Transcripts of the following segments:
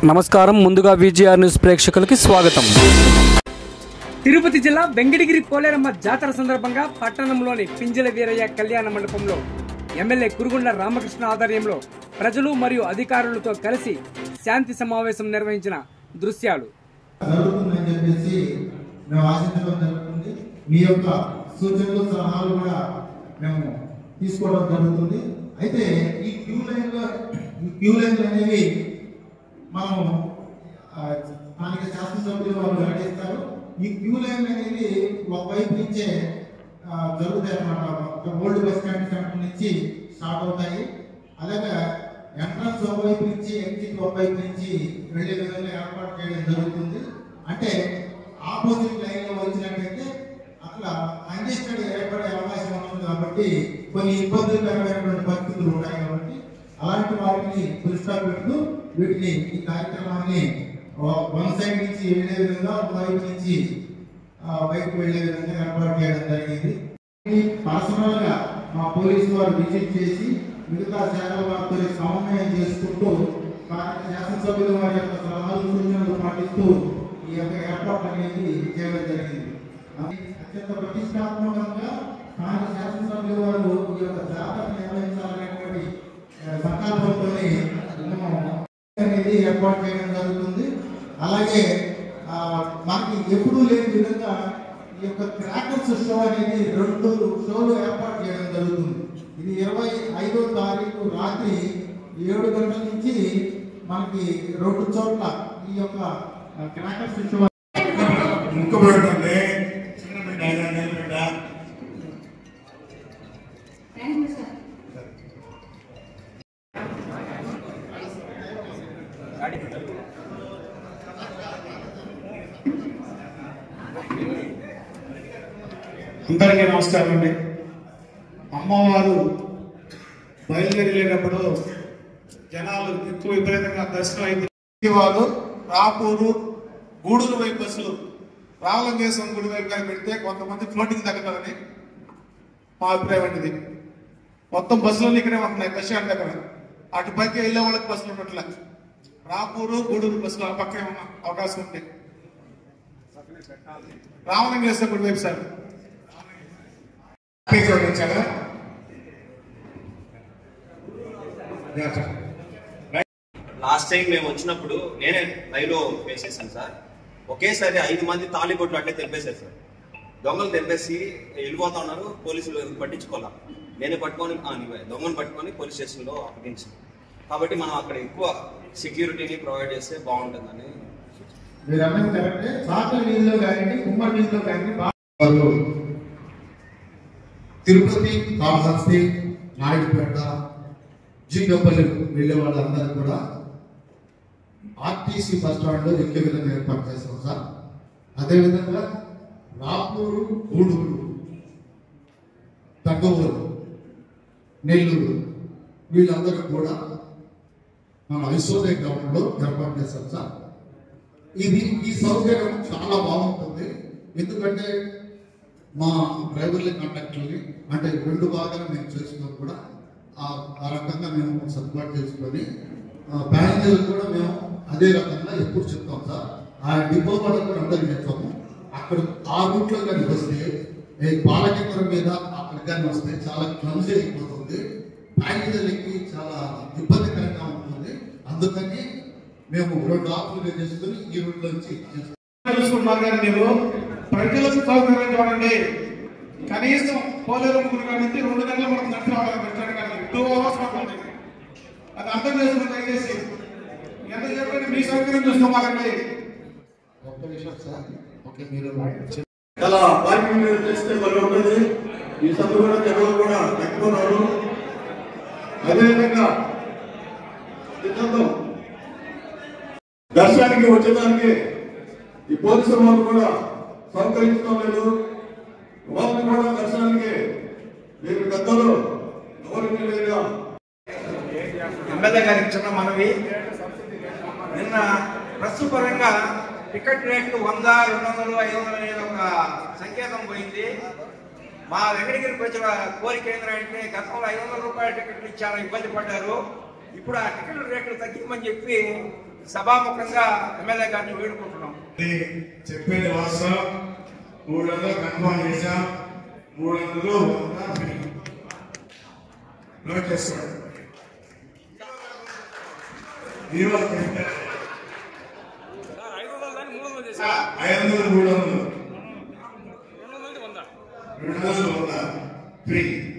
నమస్కారం ముందుగా VGR news ప్రేక్షకులకి స్వాగతం తిరుపతి జిల్లా వెంకటగిరి పోలేరమ్మ జాతర సందర్భంగా పట్టణంలోని పింజల వీరయ్య కళ్యాణ మండపంలో ఎమ్మెల్యే కురుగుండ రామకృష్ణ ఆధ్వర్యంలో ప్రజలు మరియు అధికారులతో కలిసి శాంతి సమావేశం నిర్వహించిన దృశ్యాలు జరుగుతుందని చెప్పేసి మేము ఆశించడం జరుగుతుంది మీ యొక్క సూచనలు సలహాలు కూడా మేము తీసుకోవడం జరుగుతుంది అయితే ఈ క్యూ లైన్లో ఈ క్యూ లైన్లు అనేవి మనం ఆ, స్థానిక శాసనసభ్యులు వాళ్ళు వెల్లడిస్తారు ఈ క్యూ లైన్ అనేది ఒకవైపు నుంచే ఆ, జరుగుతాయి అన్నమాట ఓల్డ్ బస్ స్టాండ్ సెంటర్ నుంచి స్టార్ట్ అవుతాయి అలాగే ఎంట్రన్స్ ఒకవైపు నుంచి ఎగ్జిట్ ఒకవైపు నుంచి వెళ్ళే విధంగా ఏర్పాటు చేయడం జరుగుతుంది అంటే ఆపోజిట్ లైన్ లో వచ్చినట్టయితే అక్కడ కంజెస్టెడ్ ఏర్పడే అవకాశం ఉంటుంది కాబట్టి కొన్ని ఇబ్బందికరమైనటువంటి పరిస్థితులు ఉంటాయి కాబట్టి అలాంటి వాటిని పురస్కారం పెడుతూ వీటిని ఈ కార్యక్రమాన్ని వన్ సైడ్ నుంచి వెళ్ళే విధంగా ఒక వైపు నుంచి ఆ, బయటకు వెళ్ళే విధంగా ఏర్పాటు చేయడం జరిగింది పర్సనల్ గా మా పోలీసు వారు విజిట్ చేసి మిగతా శాఖల వారితో సమన్వయం చేసుకుంటూ స్థానిక శాసనసభ్యుల వారి యొక్క సలహాలు సూచనలు పాటిస్తూ ఈ యొక్క ఏర్పాటు అనేది చేయడం జరిగింది అది అత్యంత ప్రతిష్టాత్మకంగా స్థానిక శాసనసభ్యుల వారు ఈ యొక్క జాతరను నిర్వహించాలనేటువంటి ఆ, సంకల్పంతో మేము అనేది ఏర్పాటు చేయడం జరుగుతుంది అలాగే ఆ, మనకి ఎప్పుడూ లేని విధంగా ఈ యొక్క క్రాకర్స్ షో అనేది రెండు షోలు ఏర్పాటు చేయడం జరుగుతుంది ఇది ఇరవై ఐదో తారీఖు రాత్రి ఏడు గంటల నుంచి మనకి రెండు చోట్ల ఈ యొక్క క్రాకర్స్ షో ముక్కబడుతుంది చిన్న బిడ్డ అయినా నేను బిడ్డ థ్యాంక్ యూ సార్ అందరికీ నమస్కారం అండి అమ్మవారు బయలుదేరేటప్పుడు జనాలు ఎక్కువ విపరీతంగా దర్శనం అయితే వాళ్ళు రాపూరు గూడూరు వైపు బస్సులు రావలంగేశ్వరం గుడి వైపు కానీ పెడితే కొంతమంది ఫ్లోటింగ్ తగ్గదని మా అభిప్రాయం అండి ఇది మొత్తం బస్సులు ఇక్కడే ఉంటున్నాయి బస్ స్టాండ్ దగ్గర అటు పైకి వెళ్ళే వాళ్ళకి బస్సులు ఉండట్లే రాపూరు గూడూరు బస్సులు ఆ పక్కనే ఉన్న అవకాశం ఉంది రామలింగేశ్వర గుడి వైపు సార్ పేజ్ చూడించారా లాస్ట్ టైం మేము వచ్చినప్పుడు నేనే లైవ్ లో ఫేస్ చేశాను సార్ ఒకేసారి ఐదు మంది తాళిబొట్లు అట్లే తెంపేశారు సార్ దొంగలు తెంపేసి వెళ్ళిపోతా ఉన్నారు పోలీసులు పట్టించుకోవాలా నేనే పట్టుకొని ఆ, నీ దొంగను పట్టుకొని పోలీస్ స్టేషన్ లో అప్పగించాను కాబట్టి మనం అక్కడ ఎక్కువ సెక్యూరిటీని ప్రొవైడ్ చేస్తే బాగుంటుందని మీరు అన్నది కరెక్టే చాకల వీధిలో కానీ ఉమ్మడి వీధిలో కానీ బాగా తిరుపతి కాళహస్తి నాయుడుపేట జింగపల్లి వెళ్ళే వాళ్ళందరూ కూడా ఆర్టీసీ బస్ స్టాండ్ ఎక్కే విధంగా ఏర్పాటు చేస్తాం సార్ అదేవిధంగా రాపూరు గూడూరు తగ్గూరు నెల్లూరు వీళ్ళందరూ కూడా మన ఐసోలేట్ గ్రౌండ్లో ఏర్పాటు చేస్తాం సార్ ఇది ఈ సౌకర్యం చాలా బాగుంటుంది ఎందుకంటే మా డ్రైవర్ల కండక్టర్ని అంటే రెండు భాగాలు మేము చేసుకున్నాం కూడా ఆ ఆ రకంగా మేము సర్దుబాటు చేసుకొని ప్యాసింజర్లు కూడా మేము అదే రకంగా ఎప్పుడు చెప్తాం సార్ ఆ డిపో వాళ్ళకు కూడా అందరికి చెప్తాము అక్కడ ఆ రూట్లో కానీ వస్తే ఈ బాలకేంద్రం మీద అక్కడ కానీ వస్తే చాలా క్లమ్జీ అయిపోతుంది ప్యాసింజర్లకి చాలా ఇబ్బందికరంగా ఉంటుంది అందుకని మేము రెండు ఆఫర్లు చేసుకుని ఈ రూట్లో నుంచి చేస్తాం చూసుకుంటున్నారు కానీ మీరు ప్రజలకు సౌకర్యం చూడండి కనీసం పోలేరమ్మ గుడి కాడి నుంచి రెండు గంటలు పడుతుంది దర్శనం అవ్వాలి బస్ స్టాండ్ కానీ టూ అవర్స్ పడుతుంది అది అర్థం చేసుకుని దయచేసి ఎంత చెప్పండి మీ సౌకర్యం చూసుకోవాలండి ఒక్క విషయం సార్ ఓకే మీరు చాలా పార్కింగ్ మీద చేస్తే మరి ఉంటుంది ఈ సభ్యులు కూడా జనాలు కూడా తగ్గిపోతారు అదేవిధంగా సిద్ధాంతం దర్శనానికి వచ్చేదానికి ఈ పోలీసుల వాళ్ళు కూడా సహకరించడం లేదు వాళ్ళని కూడా దర్శనానికి మీరు పెద్దలు గౌరవనీయులుగా ఎమ్మెల్యే గారికి చిన్న మనవి నిన్న ప్రస్తుత పరంగా టికెట్ రేట్లు వంద రెండు వందలు ఐదు వందలు అనేది ఒక సంకేతం పోయింది మా వెంకటగిరి ప్రజల కోరిక ఏంటంటే గతంలో ఐదు వందల రూపాయల టికెట్లు ఇచ్చారు ఇబ్బంది పడ్డారు ఇప్పుడు ఆ టికెట్ రేట్లు తగ్గించమని చెప్పి సభాముఖంగా ఎమ్మెల్యే గారిని వేడుకుంటున్నాం ఇది చెప్పేది వాస్తవం మూడు వందలు కన్ఫర్మ్ చేశాం మూడు వందలు వంద ఫ్రీ నోట్ చేసుకోండి మీరు చెప్పారు. ఐదు వందలు మూడు వందలు రెండు వందలు వంద ఫ్రీ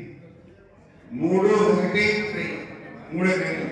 మూడు ఒకటి ఫ్రీ మూడే ఫ్రీ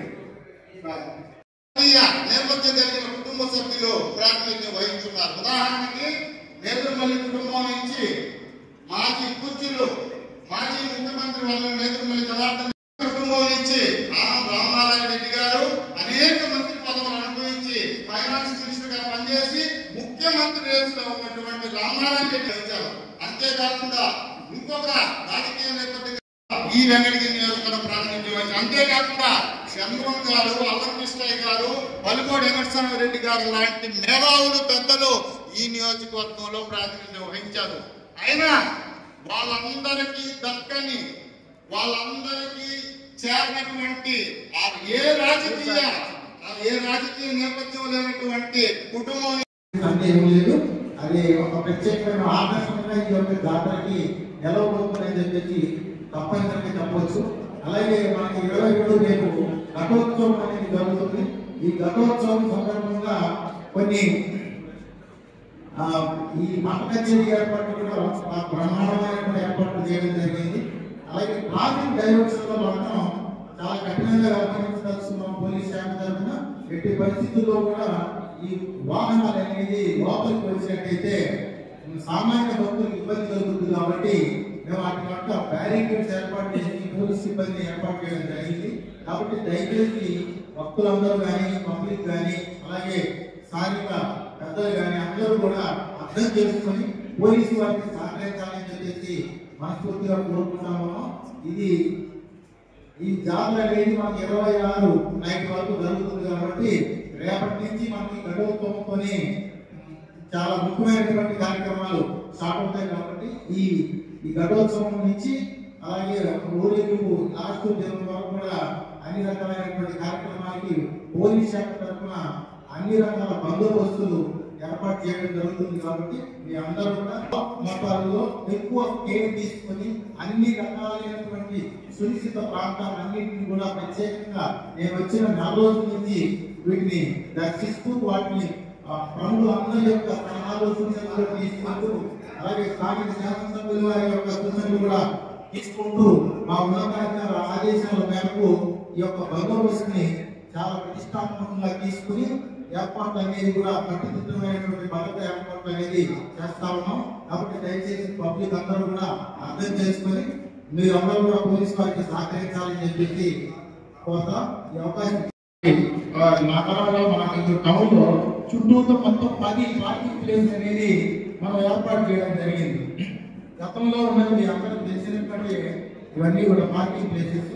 రాజకీయ నేపథ్యం కలిగిన కుటుంబ సభ్యులు ప్రాతినిధ్యం వహించున్నారు ఉదాహరణకి నేదురుమల్లి కుటుంబం నుంచి మాజీ పూజ్యులు మాజీ ముఖ్యమంత్రి వల్ల నేదురుమల్లి జనార్దన్ రెడ్డి కుటుంబం నుంచి ఆనం రామనారాయణ రెడ్డి గారు అనేక మంత్రి పదవులు అనుభవించి ఫైనాన్స్ మినిస్టర్ గా పనిచేసి ముఖ్యమంత్రి రేసులో ఉన్నటువంటి రామనారాయణ రెడ్డి వచ్చారు అంతేకాకుండా ఇంకొక రాజకీయ నేపథ్యం ఈ వెంకటగిరి నియోజకవర్గం ప్రాతినిధ్యం వహించారు అంతేకాకుండా చంద్రం గారు అల్లకృష్ణయ్య గారు పలుకోడి వెంకటస్వామి రెడ్డి గారు లాంటి మేధావులు పెద్దలు ఈ నియోజకవర్గంలో ప్రాతినిధ్యం వహించారు అయినా వాళ్ళందరికీ దక్కని వాళ్ళందరికీ చేరినటువంటి ఆ ఏ రాజకీయ ఆ ఏ రాజకీయ నేపథ్యం లేనటువంటి కుటుంబం అంటే ఏం లేదు అది ఒక ప్రత్యేకమైన ఆకర్షణగా ఈ యొక్క జాతరకి నిలవబోతుందని చెప్పేసి తప్పనిసరిగా చెప్పవచ్చు అలాగే మనకి ఇరవై ఏడు రేపు ఘటోత్సవం అనేది జరుగుతుంది ఈ ఘటోత్సవం సందర్భంగా కొన్ని ఆ, ఈ మత కచేరీ ఏర్పాట్లు కూడా ఆ బ్రహ్మాండమైనటువంటి ఏర్పాట్లు చేయడం జరిగింది అలాగే ట్రాఫిక్ డైవర్షన్ లో మాత్రం చాలా కఠినంగా వ్యవహరించాల్సిన పోలీస్ శాఖ తరఫున ఎట్టి పరిస్థితుల్లో కూడా ఈ వాహనాలు అనేది లోపలికి వచ్చినట్టయితే సామాన్య భక్తులకు ఇబ్బంది కలుగుతుంది కాబట్టి మేము వాటి పట్ల బ్యారికేడ్స్ ఏర్పాటు చేసి పోలీస్ సిబ్బంది ఏర్పాటు చేయడం జరిగింది కాబట్టి దయచేసి భక్తులందరూ కానీ పబ్లిక్ కానీ అలాగే స్థానిక పెద్దలు కానీ అందరూ కూడా అర్థం చేసుకొని పోలీసు వారికి సహకరించాలని చెప్పేసి మనస్ఫూర్తిగా కోరుకుంటాము ఇది ఈ జాతర అనేది మనకి ఇరవై ఆరు నైట్ వరకు జరుగుతుంది కాబట్టి రేపటి నుంచి మనకి గడువుతోని చాలా ముఖ్యమైనటువంటి కార్యక్రమాలు స్టార్ట్ అవుతాయి కాబట్టి ఈ ఈ ఘటోత్సవం నుంచి అలాగే ఊరేగింపు లాస్ట్ దినం వరకు కూడా అన్ని రకాలైనటువంటి కార్యక్రమాలకి పోలీస్ శాఖ తరఫున అన్ని రకాల బందోబస్తులు ఏర్పాటు చేయడం జరుగుతుంది కాబట్టి మీ అందరూ కూడా మతాల్లో ఎక్కువ కేర్ తీసుకొని అన్ని రకాలైనటువంటి సునిశ్చిత ప్రాంతాలన్నింటినీ కూడా ప్రత్యేకంగా నేను వచ్చిన నెల రోజుల నుంచి వీటిని దర్శిస్తూ వాటిని ఆ, ప్రముఖులందరి యొక్క సలహాలు సూచనలు తీసుకుంటూ అలాగే స్థానిక శాసనసభ్యుల వారి యొక్క సూచనలు కూడా తీసుకుంటూ మా ఉన్నతాధికారుల ఆదేశాల మేరకు ఈ యొక్క బందోబస్తుని చాలా ప్రతిష్టాత్మకంగా తీసుకుని ఏర్పాట్లు అనేది కూడా కట్టుదిట్టమైనటువంటి భద్రత ఏర్పాట్లు అనేది చేస్తా ఉన్నాం కాబట్టి దయచేసి పబ్లిక్ అందరూ కూడా అర్థం చేసుకొని మీరందరూ కూడా పోలీస్ వారికి సహకరించాలని చెప్పేసి కోరుతా ఈ అవకాశం ఆ, నగరంలో మనకి టౌన్ లో చుట్టూతో మొత్తం పది పార్కింగ్ ప్లేస్ అనేది మనం ఏర్పాటు చేయడం జరిగింది గతంలో ఉన్నది మీ అందరికి తెలిసినటువంటి ఇవన్నీ కూడా పార్కింగ్ ప్లేసెస్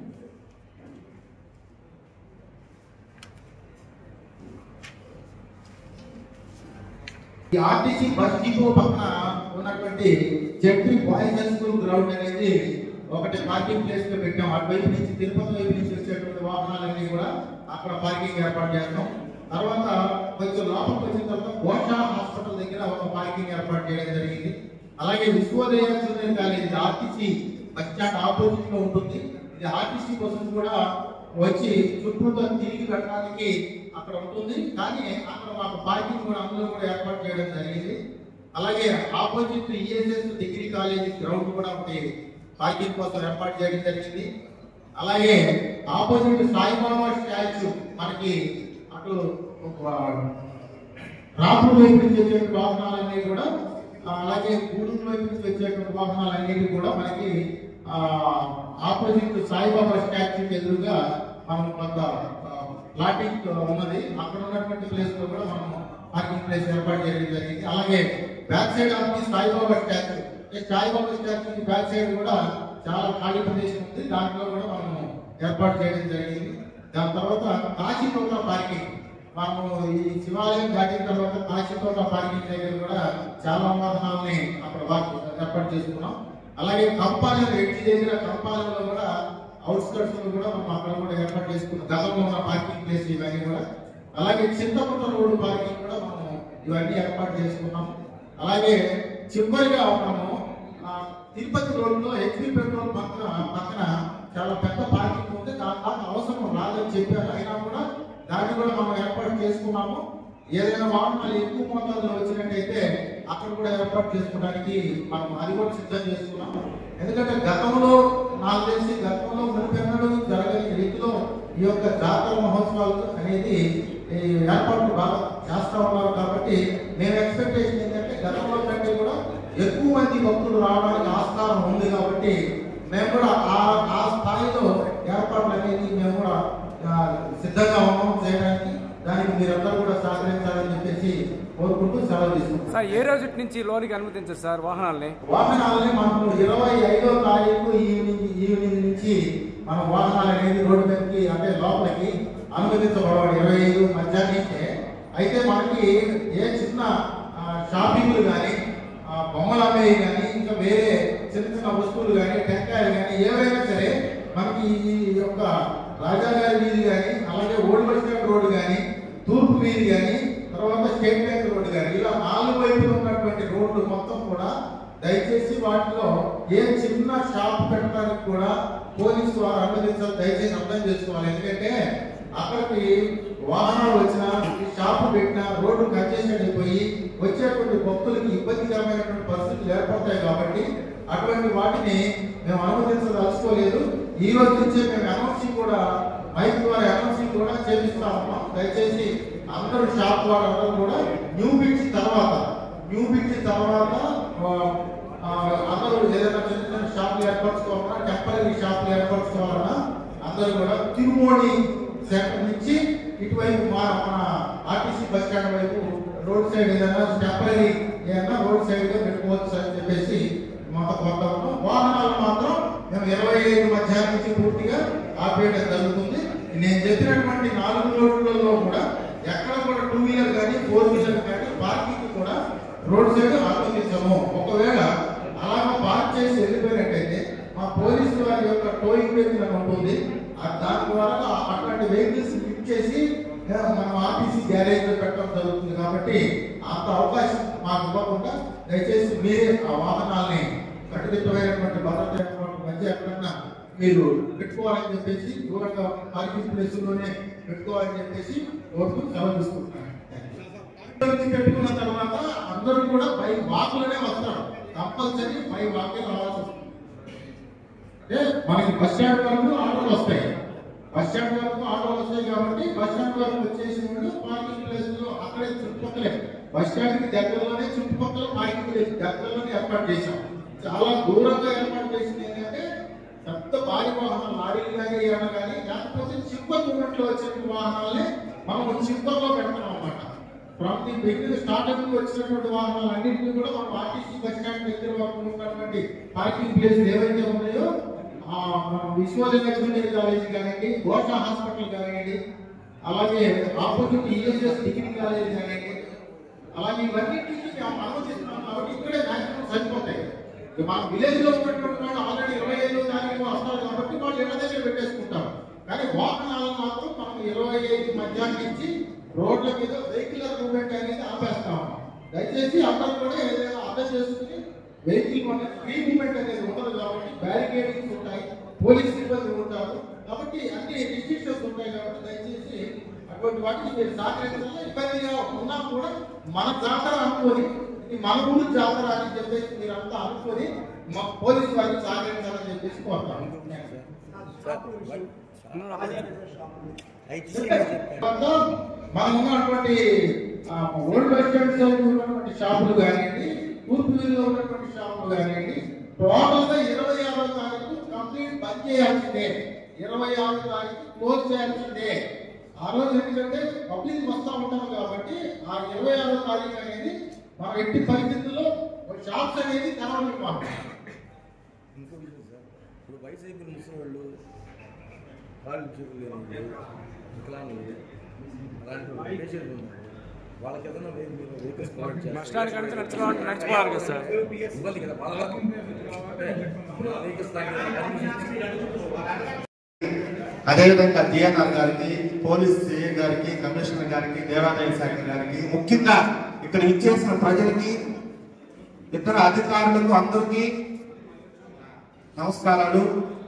ఈ ఆర్టీసీ బస్ డిపో పక్కన ఉన్నటువంటి ZP boys high school ground అనేది ఒకటి పార్కింగ్ ప్లేస్ లో పెట్టాం అటువైపు నుంచి తిరుపతి వైపు నుంచి వచ్చేటువంటి వాహనాలన్నీ కూడా అక్కడ పార్కింగ్ ఏర్పాటు చేస్తాం తర్వాత కొంచెం లోపలికి వచ్చిన తర్వాత గోషా హాస్పిటల్ దగ్గర ఒక పార్కింగ్ ఏర్పాటు చేయడం జరిగింది అలాగే Vishwodaya junior college RTC bus stand opposite లో ఉంటుంది ఇది ఆర్టీసీ బస్సులు కూడా వచ్చి చుట్టూతో తిరిగి పెట్టడానికి అక్కడ ఉంటుంది కానీ అక్కడ మాకు పార్కింగ్ కూడా అందులో కూడా ఏర్పాటు చేయడం జరిగింది అలాగే opposite ESS degree college ground కూడా ఒకటి పార్కింగ్ కోసం ఏర్పాటు చేయడం జరిగింది అలాగే ఆపోజిట్ సాయిబాబా స్టాచ్యూ మనకి అటు ఒక రాపూర్ వైపు నుంచి వచ్చేటువంటి వాహనాలన్నీ కూడా ఆ, అలాగే గూడూరు వైపు నుంచి వచ్చేటువంటి వాహనాలన్నిటి కూడా మనకి ఆ, ఆపోజిట్ సాయిబాబా స్టాచ్యూ ఎదురుగా మనం కొంత ఆ, ప్లాటింగ్ ఉన్నది అక్కడ ఉన్నటువంటి ప్లేస్ లో కూడా మనం పార్కింగ్ ప్లేస్ ఏర్పాటు చేయడం జరిగింది అలాగే back side of the Saibaba statue ఈ సాయిబాబా స్టాచ్యూ బ్యాక్ సైడ్ కూడా చాలా ఖాళీ ప్రదేశం ఉంది దాంట్లో కూడా మనం ఏర్పాటు చేయడం జరిగింది దాని తర్వాత కాశీతోట పార్కింగ్ మనము ఈ శివాలయం దాటిన తర్వాత కాశీతోట పార్కింగ్ దగ్గర కూడా చాలా వాహనాలని అక్కడ వాక్- ఏర్పాటు చేసుకున్నాం అలాగే కంపాలెం ఎడ్జి దగ్గర కంపాలెంలో కూడా అవుట్స్కట్స్ లో కూడా మనం అక్కడ కూడా ఏర్పాటు చేసుకున్నాం గతంలో ఉన్న పార్కింగ్ ప్లేస్ ఇవన్నీ కూడా అలాగే చింతపుట్ట రోడ్డు పార్కింగ్ కూడా మనం ఇవన్నీ ఏర్పాటు చేసుకున్నాం అలాగే చివరిగా మనము ఆ, తిరుపతి రోడ్లో హెచ్పి పెట్రోల్ పక్కన పక్కన చాలా పెద్ద పార్కింగ్ ఉంది దాని దాకా అవసరం రాదని చెప్పారు అయినా కూడా దాన్ని కూడా మనం ఏర్పాటు చేసుకున్నాము ఏదైనా వాహనాలు ఎక్కువ మోతాదులో వచ్చినట్టయితే అక్కడ కూడా ఏర్పాటు చేసుకోవడానికి మనం అది కూడా సిద్ధం చేసుకున్నాం ఎందుకంటే గతంలో నాకు తెలిసి గతంలో మునిపెన్నడూ జరగని రీతిలో ఈ యొక్క జాతర మహోత్సవాలు అనేది ఈ ఏర్పాట్లు బాగా చేస్తా ఉన్నారు కాబట్టి నేను ఎక్స్పెక్టేషన్ ఏంటంటే గతంలో కంటే కూడా ఎక్కువ మంది భక్తులు రావడానికి ఆస్కారం ఉంది కాబట్టి మేము కూడా ఆ ఆ స్థాయిలో ఏర్పాట్లు అనేది మేము కూడా ఆ, సిద్ధంగా ఉన్నాం చేయడానికి దానికి మీరందరూ కూడా సహకరించాలని చెప్పేసి కోరుకుంటూ సెలవు తీసుకుంటాం సార్ ఏ రోజు నుంచి లోనికి అనుమతించారు సార్ వాహనాల్ని వాహనాలని మనము ఇరవై ఐదో తారీఖు ఈవినింగ్ ఈవినింగ్ నుంచి మన వాహనాలు అనేది రోడ్డు మీదకి అంటే లోపలికి అనుమతించబడవాలి ఇరవై ఐదు మధ్యాహ్నించే అయితే మనకి ఏ చిన్న ఆ, షాపింగ్లు కానీ బొమ్మలు అమ్మేవి కానీ ఇంకా వేరే చిన్న చిన్న వస్తువులు కానీ టెంకాయలు కానీ ఏవైనా సరే మనకి ఈ యొక్క రాజాగారి వీధి కానీ అలాగే ఓల్డ్ బస్ స్టాండ్ రోడ్డు కానీ తూర్పు వీధి కానీ తర్వాత స్టేట్ బ్యాంక్ రోడ్డు కానీ ఇలా నాలుగు వైపులు ఉన్నటువంటి రోడ్లు మొత్తం కూడా దయచేసి వాటిలో ఏ చిన్న షాప్ పెట్టడానికి కూడా పోలీసు వారు అనుమతించాలి దయచేసి అర్థం చేసుకోవాలి ఎందుకంటే అక్కడికి వాహనాలు వచ్చినా షాపు పెట్టినా రోడ్డు కంజెషన్ అయిపోయి వచ్చేటువంటి భక్తులకి ఇబ్బందికరమైనటువంటి పరిస్థితులు ఏర్పడతాయి కాబట్టి అటువంటి వాటిని మేము అనుమతించదలుచుకోలేదు ఈ రోజు నుంచే మేము అనౌన్సింగ్ కూడా మైక్ ద్వారా అనౌన్సింగ్ కూడా చేపిస్తా ఉన్నాం దయచేసి అందరూ షాప్ వాళ్ళందరూ కూడా న్యూ బ్రిడ్జ్ తర్వాత న్యూ బ్రిడ్జ్ తర్వాత ఆ, ఆ, అందరూ ఏదైనా చిన్న చిన్న షాపులు ఏర్పరచుకోవాలన్నా టెంపరీ షాపులు ఏర్పరచుకోవాలన్నా అందరూ కూడా తిరుమోణి సెంటర్ నుంచి ఇటువైపు మా మన ఆర్టీసీ బస్ స్టాండ్ వైపు రోడ్ సైడ్ ఏదైనా టెంపరీ ఏదైనా రోడ్ సైడ్ గా పెట్టుకోవచ్చు అని చెప్పేసి మాకు కొత్త ఉన్నాం వాహనాలు మాత్రం మేము ఇరవై ఐదు మధ్యాహ్నం నుంచి పూర్తిగా ఆపేయడం జరుగుతుంది నేను చెప్పినటువంటి నాలుగు రోడ్లలో కూడా ఎక్కడ కూడా టూ వీలర్ కానీ ఫోర్ వీలర్ కానీ పార్కింగ్ కూడా రోడ్ సైడ్ అనుమతించము ఒకవేళ అలాగ పార్క్ చేసి వెళ్ళిపోయినట్టయితే మా పోలీసు వారి యొక్క టోయింగ్ వెహికల్ అని ఉంటుంది ఆ దాని ద్వారా అట్లాంటి వెహికల్స్ లిఫ్ట్ చేసి ఆ, మనం ఆర్టీసీ గ్యారేజ్ లో పెట్టడం జరుగుతుంది కాబట్టి అంత అవకాశం మాకు ఇవ్వకుండా దయచేసి మీరే ఆ వాహనాల్ని కట్టుదిట్టమైనటువంటి భద్రత ఏర్పాటు మధ్య ఎక్కడన్నా మీరు పెట్టుకోవాలని చెప్పేసి దూరంగా పార్కింగ్ ప్లేస్ లోనే పెట్టుకోవాలని చెప్పేసి కోరుతూ సెలవు తీసుకుంటున్నాను వచ్చి పెట్టుకున్న తర్వాత అందరూ కూడా పై వాకులనే వస్తారు కంపల్సరీ పై వాకే రావాల్సి వస్తుంది అంటే మనకి బస్ స్టాండ్ వరకు ఆటోలు వస్తాయి బస్ స్టాండ్ వరకు ఆటోలు వస్తాయి కాబట్టి బస్ స్టాండ్ వరకు వచ్చేసి వాళ్ళు పార్కింగ్ ప్లేస్ లో అక్కడే చుట్టుపక్కలే బస్ స్టాండ్ కి దగ్గరలోనే చుట్టుపక్కల పార్కింగ్ ప్లేస్ దగ్గరలోనే ఏర్పాటు చేశాం చాలా దూరంగా ఏర్పాటు చేసింది ఏంటంటే పెద్ద భారీ వాహనాలు లారీలు కానీ ఏమైనా కానీ లేకపోతే చిప్పర్ మూమెంట్ లో వచ్చిన వాహనాలనే మనం చిప్పర్ లో పెడతాం అన్నమాట ఫ్రమ్ ది బిగినింగ్ స్టార్టింగ్ వచ్చినటువంటి వాహనాలు అన్నింటినీ కూడా మనం ఆర్టీసీ బస్ స్టాండ్ దగ్గర వరకు ఉన్నటువంటి పార్కింగ్ ప్లేస్ ఏవైతే ఉన్నాయో ఆ, మన విశ్వోదయ జూనియర్ కాలేజ్ కానివ్వండి ఘోష హాస్పిటల్ కానివ్వండి అలాగే ఆపోజిట్ ఈఎస్ఎస్ డిగ్రీ కాలేజ్ కానివ్వండి అలాగే ఇవన్నింటినీ మేము అనుమతిస్తున్నాం కాబట్టి ఇక్కడే మ్యాక్సిమం సరిపోతాయి ఇక మా విలేజ్ లో ఉన్నటువంటి వాళ్ళు ఆల్రెడీ ఇరవై ఐదు తారీఖు వస్తారు కాబట్టి వాళ్ళు ఇళ్ళ దగ్గర పెట్టేసుకుంటారు కానీ వాహనాలు మాత్రం మనం ఇరవై ఐదు మధ్యాహ్నం నుంచి రోడ్ల మీద వెహికల్ మూవ్మెంట్ అనేది ఆపేస్తాం దయచేసి అందరూ కూడా ఏదైనా అర్థం చేసుకుని వెహికల్ మన ఫ్రీ మూవ్మెంట్ అనేది ఉండదు కాబట్టి బ్యారికేడింగ్స్ ఉంటాయి పోలీస్ సిబ్బంది ఉంటారు కాబట్టి అన్ని రిస్ట్రిక్షన్స్ ఉంటాయి కాబట్టి దయచేసి అటువంటి వాటిని మీరు సహకరించాలి ఇబ్బందిగా ఉన్నా కూడా మన జాతర అనుకొని ఇది మన ఊరు జాతర అని చెప్పేసి మీరంతా అనుకొని మా పోలీసు వారిని సహకరించాలని చెప్పేసి కోరుతాను తర్వాత మనం ఉన్నటువంటి ఆ, ఓల్డ్ బస్ స్టాండ్ సైడ్ ఉన్నటువంటి షాపులు కానివ్వండి తూర్పు వీధిలో ఉన్నటువంటి షాపులు కానివ్వండి టోటల్ గా ఇరవై ఆరో తారీఖు కంప్లీట్ బంద్ చేయాల్సిందే ఇరవై ఆరో తారీఖు క్లోజ్ చేయాల్సిందే ఆ రోజు ఎందుకంటే పబ్లిక్ వస్తూ ఉంటారు కాబట్టి ఆ ఇరవై ఆరో తారీఖు అనేది మన ఎట్టి పరిస్థితుల్లో షాప్స్ అనేది తెరవనివ్వాలి ఇంకో విషయం సార్ ఇప్పుడు వయసు అయిపోయిన ముసలి వాళ్ళు కాళ్ళు చేతులు లేని వాళ్ళు వికలాంగులు అలాంటి పేషెంట్లు ఉన్నారు వాళ్ళకి ఏదైనా వే- మీరు వెహికల్స్ ప్రొవైడ్ చేస్తారు. బస్ స్టాండ్ కంటే నడుచుకోవాలి నడిచిపోవాలి కదా సార్ ఇబ్బంది కదా వాళ్ళ అంటే వెహికల్స్ దానికి అదేవిధంగా జిఎన్ఆర్ గారికి పోలీస్ గారికి కమిషనర్ గారికి దేవాదాయ శాఖ గారికి ముఖ్యంగా ఇక్కడ ఇచ్చేసిన ప్రజలకి ఇతర అధికారులకు అందరికీ నమస్కారాలు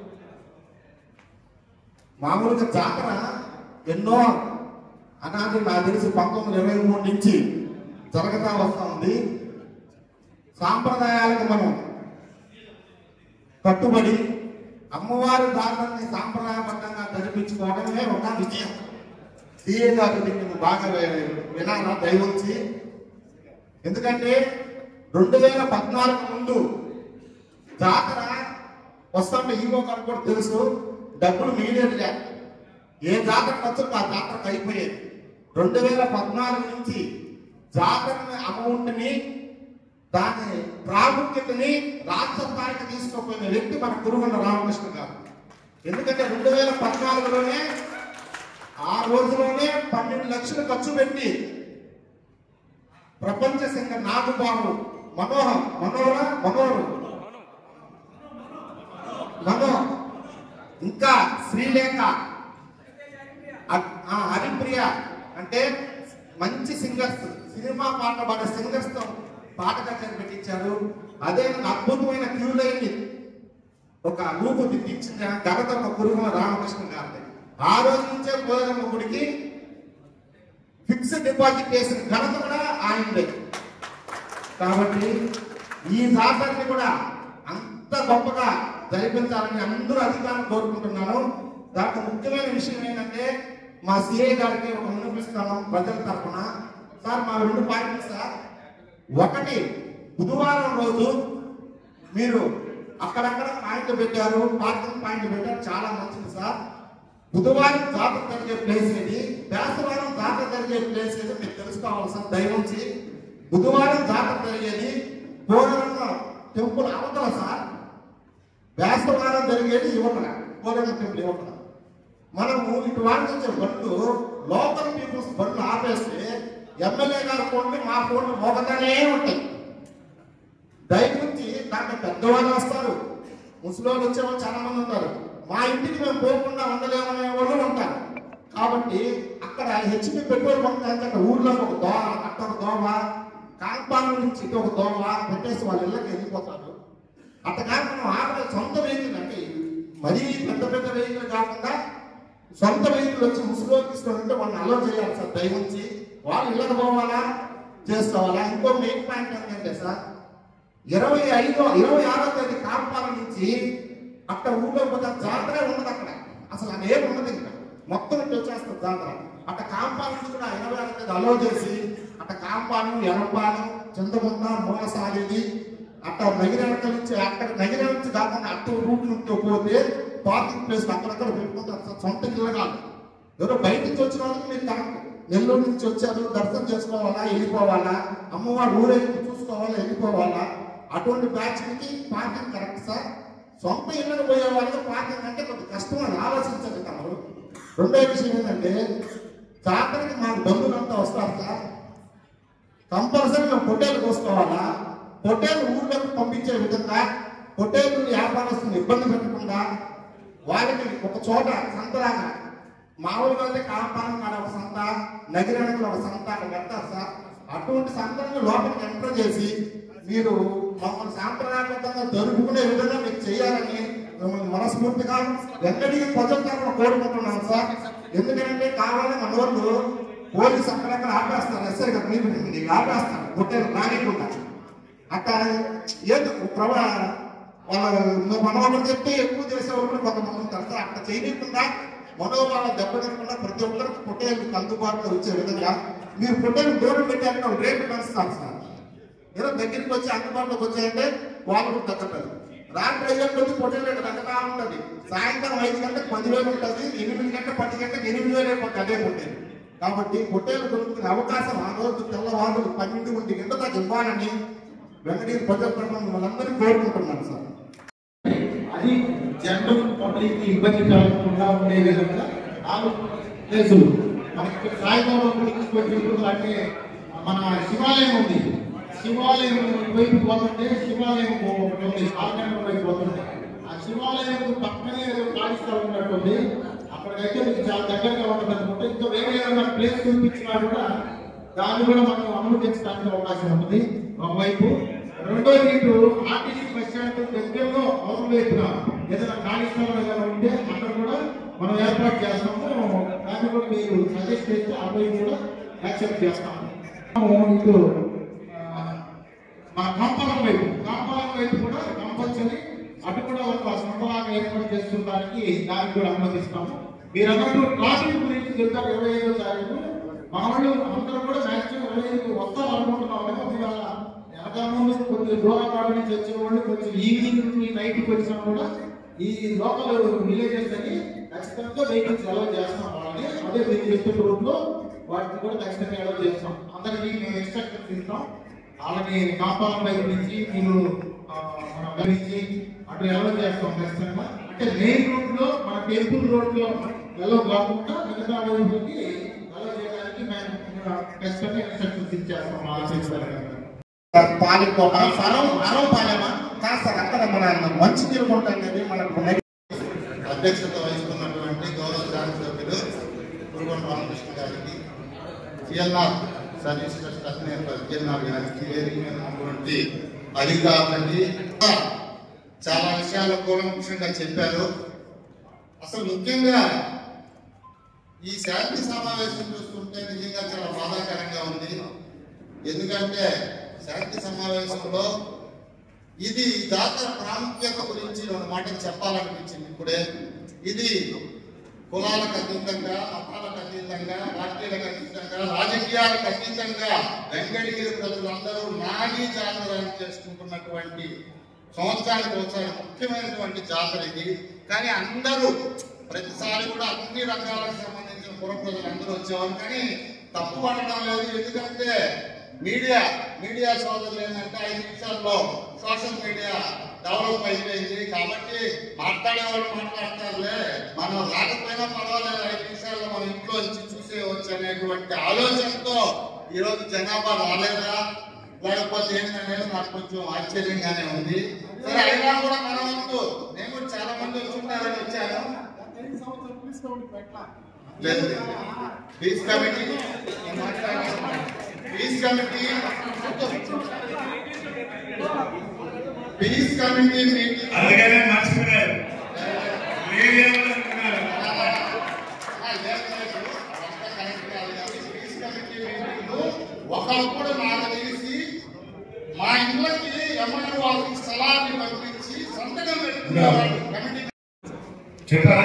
మామూలుగా జాతర ఎన్నో అనాది నాకు తెలిసి పంతొమ్మిది ఇరవై మూడు నుంచి జరుగుతా వస్తా ఉంది సాంప్రదాయాలకు మనం కట్టుబడి అమ్మవారి దానాన్ని సాంప్రదాయబద్ధంగా జరిపించుకోవడమే ఒక విజయం సీఏ గారు దీన్ని బాగా వినాలా దయవుంచి ఎందుకంటే రెండు వేల పద్నాలుగు ముందు జాతర వస్తుంటే ఈవో గారు కూడా తెలుసు డబ్బులు మిగిలేదులే ఏ జాతర ఖర్చుకు ఆ జాతరకు అయిపోయేది రెండు వేల పద్నాలుగు నుంచి జాతర అమౌంట్ని దాని ప్రాముఖ్యతని రాష్ట్ర స్థాయికి తీసుకుపోయిన వ్యక్తి మన కురుగొండ రామకృష్ణ గారు ఎందుకంటే రెండు వేల పద్నాలుగులోనే ఆ రోజులోనే పన్నెండు లక్షలు ఖర్చు పెట్టి ప్రపంచ సంఘ నాగుబాబు మనోహర్ మనోహర మనోహరు మనో ఇంకా శ్రీలేఖ అ- ఆ హరిప్రియ అంటే మంచి సింగర్స్ సినిమా పాట పాడే సింగర్స్ తో పాట కచేరి పెట్టించారు అదే అద్భుతమైన క్యూ లైన్ ఒక రూపు దిద్దించిన ఘనత ఒక కురుగుల రామకృష్ణ గారిది ఆ రోజు నుంచే పోలమ్మ గుడికి ఫిక్స్డ్ డిపాజిట్ చేసిన ఘనత కూడా ఆయనదే కాబట్టి ఈ జాతరని కూడా అంత గొప్పగా జరిపించాలని అందరూ అధికారులు కోరుకుంటున్నాను దాంట్లో ముఖ్యమైన విషయం ఏంటంటే మా సిఐ గారికి ఒక విన్నపిస్తాను ప్రజల తరఫున సార్ మా రెండు పాయింట్లు సార్ ఒకటి బుధవారం రోజు మీరు అక్కడక్కడ పాయింట్లు పెట్టారు పార్కింగ్ పాయింట్లు పెట్టారు చాలా మంచిది సార్ బుధవారం జాతర జరిగే ప్లేస్ ఇది బేస్తవారం జాతర జరిగే ప్లేస్ ఏదో మీరు తెలుసుకోవాలి సార్ దయవుంచి బుధవారం జాతర జరిగేది పోలరంగ టెంపుల్ అవతల సార్ బేస్తవారం జరిగేది యువతల పోలరంగ టెంపుల్ యువతల మనము ఇటు వాళ్ళ నుంచి బండ్లు లోకల్ పీపుల్స్ బండ్లు ఆపేస్తే ఎమ్మెల్యే గారి ఫోన్లు మా ఫోన్లు మోగతానే ఉంటాయి దయగురించి దాంట్లో పెద్దవాళ్ళు వస్తారు ముసలోళ్ళు వచ్చేవాళ్ళు చాలా మంది ఉంటారు మా ఇంటికి మేము పోకుండా ఉండలేమనే వాళ్ళు ఉంటారు కాబట్టి అక్కడ హెచ్పి పెట్రోల్ బంక్ అంటే ఊర్లో ఒక దోమ అక్కడ ఒక దోమ కాంపౌండ్ నుంచి ఇటు ఒక దోమ పెట్టేసి వాళ్ళ ఇళ్ళకి వెళ్ళిపోతారు అట్టగా మనం ఆడ సొంత వెహికల్ అంటే మరీ పెద్ద పెద్ద వెహికల్ కాకుండా సొంత వెహికల్ వచ్చి ముసుగులో తీసుకుంటే వాళ్ళని అలో చేయాలి సార్ దయవుంచి వాళ్ళు ఇళ్ళకి పోవాలా చేసుకోవాలా ఇంకో మెయిన్ పాయింట్ ఏంటంటే సార్ ఇరవై ఐదో ఇరవై ఆరో తేదీ కాంపాల నుంచి అక్కడ ఊళ్ళో పోతే జాతరే ఉండదు అక్కడ అసలు అది ఏమి ఉండదు ఇంకా మొత్తం ఇటు వచ్చేస్తుంది జాతర అక్కడ కాంపాల నుంచి కూడా ఇరవై ఆరో తేదీ అలో చేసి అక్కడ కాంపాను ఎరంపాను చింతగుంట మూలసాలిది అక్కడ నగిరెనక నుంచి అక్కడ నగిర నుంచి కాకుండా అటు రూట్ నుంచి పోతే పార్కింగ్ ప్లేస్ అక్కడక్కడ పెట్టుకుంటారు సార్ సొంత ఇల్లు కాదు ఎవరో బయట నుంచి వచ్చిన వాళ్ళకి మీరు కరెక్ట్ నెల్లూరు నుంచి వచ్చారు దర్శనం చేసుకోవాలా వెళ్ళిపోవాలా అమ్మవారు ఊరేగింపు చూసుకోవాలా వెళ్ళిపోవాలా అటువంటి బ్యాచ్కి పార్కింగ్ కరెక్ట్ సార్ సొంత ఇళ్ళకి పోయే వాళ్ళకి పార్కింగ్ అంటే కొంచెం కష్టం అని ఆలోచించండి తమరు రెండో విషయం ఏంటంటే జాతరకి మాకు బంధువులంతా వస్తారు సార్ కంపల్సరీ మేము పొట్టేలు కోసుకోవాలా పొట్టేలు ఊర్లోకి పంపించే విధంగా పొట్టేలు వ్యాపారస్తులు ఇబ్బంది పెట్టకుండా వారికి ఒక చోట సంతలాగా మామూలుగా అయితే కాంపాలం కాడ ఒక సంత నగిరానికి ఒక సంత అక్కడ పెడతారు సార్ అటువంటి సంతలను లోపలికి ఎంటర్ చేసి మీరు మమ్మల్ని సాంప్రదాయబద్ధంగా జరుపుకునే విధంగా మీకు చేయాలని మిమ్మల్ని మనస్ఫూర్తిగా వెంకటికి ప్రజల తరఫున కోరుకుంటున్నాను సార్ ఎందుకంటే కావాలని మన వాళ్ళు పోలీసు అక్కడక్కడ ఆపేస్తారు ఎస్ఐ గారు మీరు మీకు ఆపేస్తారు గుట్టేలు రానికుండా అట్లా ఏదో ప్రభా వాళ్ళ మనోబలం చెప్తే ఎక్కువ చేసేవాళ్ళు కూడా కొంతమంది ఉంటారు సార్ అట్లా చేయకుండా మనోభావాలు దెబ్బతినకుండా ప్రతి ఒక్కరికి పొట్టేలు అందుబాటులో వచ్చే విధంగా మీరు పొట్టేలు దూరం పెట్టారంటే వాళ్ళు రేటు పెంచుతారు సార్ ఏదో దగ్గరికి వచ్చి అందుబాటులోకి వచ్చాయంటే వాళ్ళు కూడా తగ్గలేదు రాత్రి అయ్యే కొద్ది పొట్టేలు రేటు తగ్గతా ఉంటుంది సాయంత్రం ఐదు గంటలకు పదివేలు ఉంటుంది ఎనిమిది గంటల పది గంటలకు ఎనిమిది వేలు అయిపోతుంది అదే పొట్టేలు కాబట్టి పొట్టేలు దొరుకుతున్న అవకాశం ఆ రోజు తెల్లవారు పన్నెండు ఒంటి గంట దాకా ఇవ్వాలని వెంకటగిరి ప్రజల తరఫున వాళ్ళందరినీ కోరుకుంటున్నాను సార్ అది జనరల్ పబ్లిక్ ఇబ్బంది కలగకుండా ఉండే విధంగా నాలుగు ప్లేసులు మనకి ఇక్కడ సాయిబాబా గుడికి పోయి అంటే మన శివాలయం ఉంది శివాలయం వైపు పోతుంటే శివాలయం ఒకటి ఉంది ఆలయం వైపు పోతుంటే ఆ శివాలయం పక్కనే ఖాళీ స్థలం ఉన్నట్టుంది అక్కడ అక్కడైతే మీకు చాలా దగ్గరగా ఉంటుంది అనుకుంటే ఇంకా వేరే ఏదైనా ప్లేస్ చూపించినా కూడా దాన్ని కూడా మనం అనుమతించడానికి అవకాశం ఉంటుంది ఒకవైపు రెండోది ఇటు ఆర్టీసీ బస్ స్టాండ్ దగ్గరలో అవతల వైపున ఏదైనా ఖాళీ స్థలం ఏదైనా ఉంటే అక్కడ కూడా మనం ఏర్పాటు చేస్తాము దాన్ని కూడా మీరు సజెస్ట్ చేస్తే ఆ వైపు కూడా యాక్సెప్ట్ చేస్తాము మనము ఇటు ఆ, మా కాంపాలం వైపు కాంపాలం వైపు కూడా కంపల్సరీ అటు కూడా ఒక సొంతలాగా ఏర్పాటు చేస్తుండడానికి దానికి కూడా అనుమతిస్తాము మీరు అన్నట్టు ట్రాఫిక్ గురించి చెప్తారు ఇరవై ఐదో తారీఖు మా వాళ్ళు అందరూ కూడా మ్యాక్సిమం ఇరవై ఐదుకి వస్తారు అనుకుంటున్నాము ఇవాళ వెనక ముందు కొంచెం దూరపాడ నుంచి వచ్చిన వాళ్ళు కొంచెం ఈవినింగ్ నైట్కి వచ్చినా కూడా ఈ లోకల్ విలేజెస్ అని ఖచ్చితంగా వెహికల్స్ అలౌ చేస్తాం వాళ్ళని అదే మీరు చెప్పిన రూట్ లో వాటిని కూడా ఖచ్చితంగా అలౌ చేస్తాం అందరికి మేము ఇన్స్ట్రక్షన్స్ ఇస్తాం వాళ్ళని కాంపౌండ్ వైపు నుంచి మీరు ఆ, మన వైపు నుంచి అటు అలౌ చేస్తాం ఖచ్చితంగా అంటే మెయిన్ రూట్ లో మన టెంపుల్ రోడ్ లో అలౌ కాకుండా మిగతా వైపుకి అలౌ చేయడానికి మేము ఖచ్చితంగా ఇన్స్ట్రక్షన్స్ ఇచ్చేస్తాం మా ఆఫీస్ పాలికోట సరం అరం పాలేమా కాదు సార్ అక్కడ మన మంచి తిరుగుంటాం కదా మనకు అధ్యక్షత వహిస్తున్నటువంటి గౌరవ శాసనసభ్యులు పురుగొండ రామకృష్ణ గారికి జిఎల్ఆర్ సర్వీసెస్ అధినేత జిఎల్ఆర్ గారికి వేదిక మీద ఉన్నటువంటి అధికారులకి చాలా విషయాలు కూలంకుషంగా చెప్పారు అసలు ముఖ్యంగా ఈ శాంతి సమావేశం చూస్తుంటే నిజంగా చాలా బాధాకరంగా ఉంది ఎందుకంటే శాంతి సమావేశంలో ఇది జాతర ప్రాముఖ్యత గురించి రెండు మాటలు చెప్పాలనిపించింది ఇప్పుడే ఇది కులాలకు అతీతంగా మతాలకు అతీతంగా పార్టీలకు అతీతంగా రాజకీయాలకు అతీతంగా వెంకటగిరి ప్రజలందరూ నాడీ జాతర చేసుకుంటున్నటువంటి సంవత్సరానికి ఒకసారి ముఖ్యమైనటువంటి జాతర ఇది కానీ అందరూ ప్రతిసారి కూడా అన్ని రంగాలకు సంబంధించిన పుర ప్రజలు అందరూ వచ్చేవారు కానీ తప్పు పడడం లేదు ఎందుకంటే మీడియా మీడియా సోదరులు ఏంటంటే ఐదు నిమిషాల్లో సోషల్ మీడియా డెవలప్ అయిపోయింది కాబట్టి మాట్లాడేవాళ్ళు మాట్లాడతారులే మనం రాకపోయినా పర్వాలేదు ఐదు నిమిషాల్లో మన ఇంట్లో వచ్చి చూసేయవచ్చు అనేటువంటి ఆలోచనతో ఈరోజు జనాభా రాలేదా లేకపోతే ఏంటనేది నాకు కొంచెం ఆశ్చర్యంగానే ఉంది సరే అయినా కూడా మన వంతు నేను కూడా చాలా మంది వచ్చుంటారని వచ్చాను లేదు peace committee peace committee peace committee meeting అందుకనే మర్చిపోయారు మీడియా వాళ్ళు అనుకున్నారు. ఒకప్పుడు నాకు తెలిసి మా ఇంట్లోకి ఎంఆర్ వాళ్ళకి స్థలాన్ని పంపించి సంతకం పెట్టుకునేవాళ్ళు కమిటీ చెప్పారా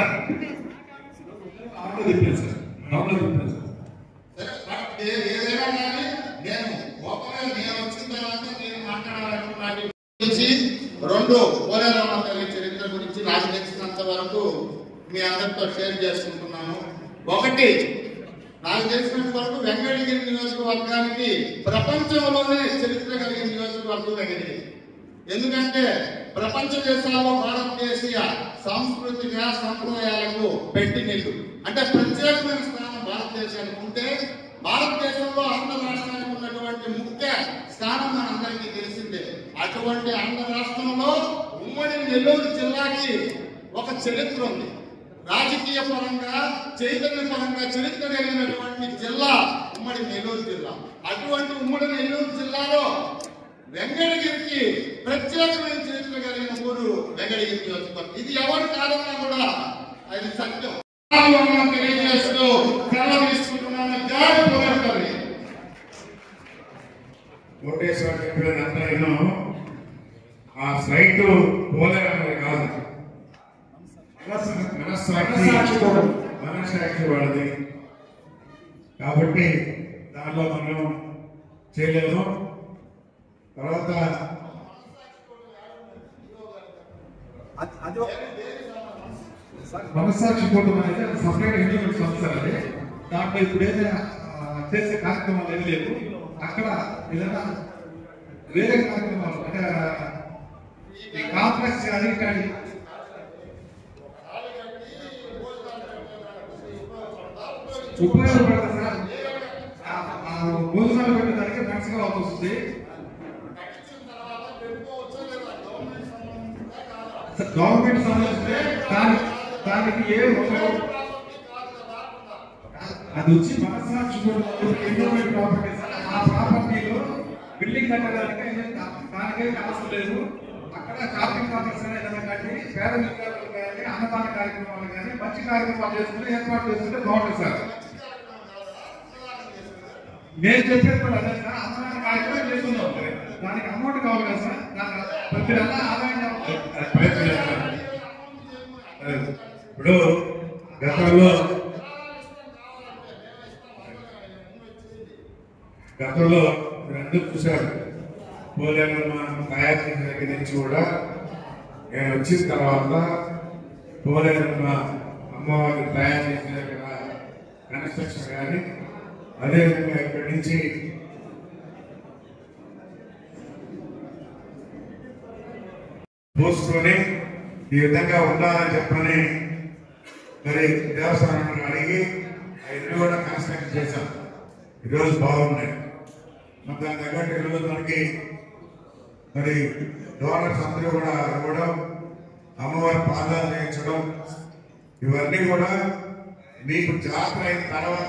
అవును చెప్పారు సార్ అవును చెప్పారు సార్ సరే, బట్ ఏ- ఏదైనా కానీ నేను ఒకవేళ నేను వచ్చిన తర్వాత నేను మాట్లాడాలనుకున్నాను గురించి రెండు పోలేరమ్మ తల్లి చరిత్ర గురించి నాకు తెలిసినంత వరకు మీ అందరితో షేర్ చేసుకుంటున్నాను ఒకటి నాకు తెలిసినంత వరకు వెంకటగిరి నియోజకవర్గానికి ప్రపంచంలోనే చరిత్ర కలిగిన నియోజకవర్గం వెంకటగిరి ఎందుకంటే ప్రపంచ దేశాల్లో భారతదేశీయ సాంస్కృతిక సంప్రదాయాలకు పెట్టి నిల్లు అంటే ప్రత్యేకమైన స్థానం భారతదేశానికి ఉంటే భారతదేశంలో ఆంధ్ర రాష్ట్రానికి ఉన్నటువంటి ముఖ్య స్థానం మనందరికీ తెలిసిందే అటువంటి ఆంధ్ర రాష్ట్రంలో ఉమ్మడి నెల్లూరు జిల్లాకి ఒక చరిత్ర ఉంది రాజకీయ పరంగా చైతన్య పరంగా చరిత్ర కలిగినటువంటి జిల్లా ఉమ్మడి నెల్లూరు జిల్లా అటువంటి ఉమ్మడి నెల్లూరు జిల్లాలో వెంకటగిరికి ప్రత్యేకమైన చరిత్ర కలిగిన ఊరు వెంకటగిరి నియోజకవర్గం ఇది ఎవరు కాదన్నా కూడా అది సత్యం ఆందోళన తెలియజేస్తూ సెలవు తీసుకుంటున్నాను జాగ్రత్త పోరాడతారు కోటేశ్వర చెప్పినంత నేను ఆ సైట్ పోలేరన్నది కాదు మనస్సాక్షి మనస్సాక్షి వాళ్ళది కాబట్టి దానిలో మనం చేయలేము తర్వాత మనస్సాక్షి కూటమి అనేది సపరేట్ ఇండివిజువల్ సంస్థ అది దాంట్లో ఇప్పుడు ఏదైనా ఆ, చేసే కార్యక్రమాలు ఏమి లేవు అక్కడ ఏదైనా వేరే కార్యక్రమాలు అంటే ఈ కాంప్లెక్స్ కానీ కానీ ఉపయోగపడదు సార్ ఆ- ఆ భోజనాలు పెట్టడానికి ఫ్రెండ్స్గా వస్తుంది గవర్నమెంట్ సంబంధింస్తే దాని దానికి ఏ ఒక అది వచ్చి మనసాక్షి ఎండోమెంట్ ప్రాపర్టీ సార్ ఆ ప్రాపర్టీలో బిల్డింగ్ కట్టడానికి దానికే అవసరం లేదు అక్కడ షాపింగ్ కాంప్లెక్స్ అనేది ఏదైనా కట్టి పేద విద్యార్థులు కానీ అన్నదాన కార్యక్రమాలు కానీ మంచి కార్యక్రమాలు చేసుకుని ఏర్పాటు చేసుకుంటే బాగుంటుంది సార్ నేను చెప్పేది కూడా అదే సార్ అన్నదాన కార్యక్రమం చేసుకుందాం దానికి అమౌంట్ కావాలి కదా సార్ దానికి ప్రతి నెల ఆదాయం కావాలి ప్రయత్నం చేస్తాను ఇప్పుడు గతంలో గతంలో మీరందరూ చూశారు పోలేరమ్మ తయారు చేసిన దగ్గర నుంచి కూడా నేను వచ్చిన తర్వాత పోలేరమ్మ అమ్మవారిని తయారు చేసిన దగ్గర కన్స్ట్రక్షన్ కానీ అదేవిధంగా ఇక్కడి నుంచి పోసుకొని ఈ విధంగా ఉండాలని చెప్పని మరి దేవస్థానం అడిగి అవన్నీ కూడా కన్స్ట్రక్ట్ చేశాం ఈరోజు బాగున్నాయి మరి దాని తగ్గట్టు ఈరోజు మనకి మరి డోనర్స్ అందరూ కూడా ఇవ్వడం అమ్మవారి పాదాలు చేయించడం ఇవన్నీ కూడా మీకు జాతర అయిన తర్వాత